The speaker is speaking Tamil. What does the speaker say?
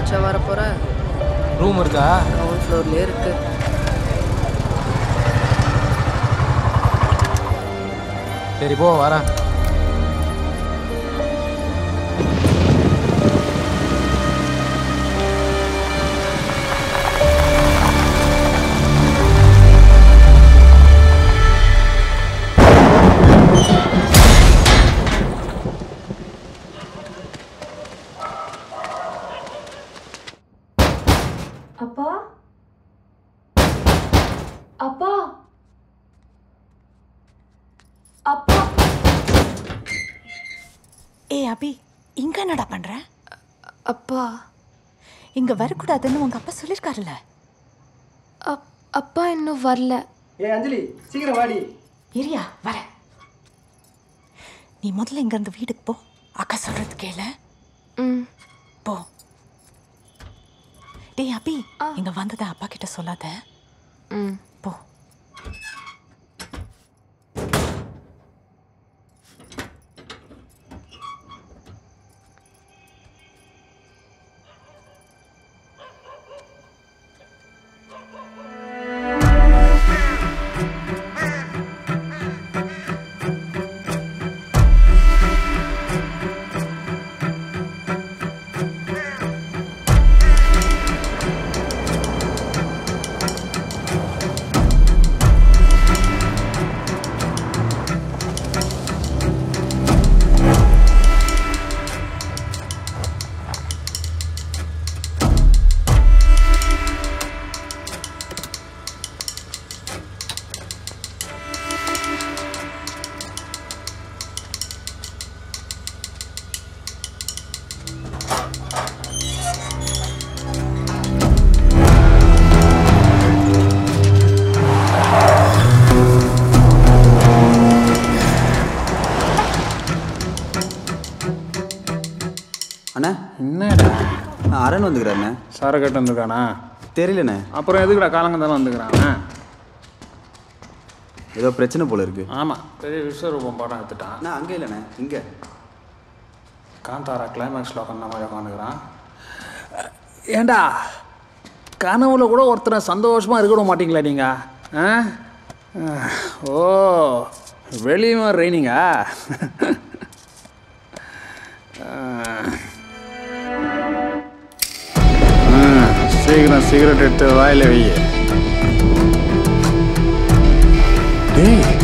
கண்டுபிடிச்சா வரப்போற ரூம் இருக்கா கிரவுண்ட் ஃப்ளோர்லயே இருக்கு சரி போ வரேன் அப்பா அப்பா அப்பா ஏய் அபி இங்க என்னடா பண்ற அப்பா இங்க வரக்கூடாதுன்னு உங்க அப்பா சொல்லிருக்காருல்ல அப் அப்பா இன்னும் வரல ஏ அஞ்சலி சீக்கிரம் வாடி இரியா வர நீ முதல்ல இங்க இருந்து வீட்டுக்கு போ அக்கா சொல்றது கேள ம் போ டேய் அபி இங்க வந்ததை அப்பா கிட்ட சொல்லாத ம் போ அண்ணா என்னடா நான் அரண் வந்துக்கிறேண்ணே சாரை கட்டு வந்துருக்கானா தெரியலண்ணே அப்புறம் எதுக்குடா காலங்க தானே வந்துக்கிறான் ஏதோ பிரச்சனை போல இருக்கு ஆமாம் பெரிய விஸ்வரூபம் படம் எடுத்துட்டான் அண்ணா அங்கே இல்லைண்ணே இங்கே காந்தாரா கிளைமேக்ஸில் உட்காந்த மாதிரி உட்காந்துக்கிறான் ஏண்டா கனவுல கூட ஒருத்தரை சந்தோஷமாக இருக்க விட மாட்டீங்களா நீங்கள் ஆ ஓ வெளியுமா ரெய்னிங்கா சீக்கிரம் சிகரெட் எடுத்து வாயில வை டேய்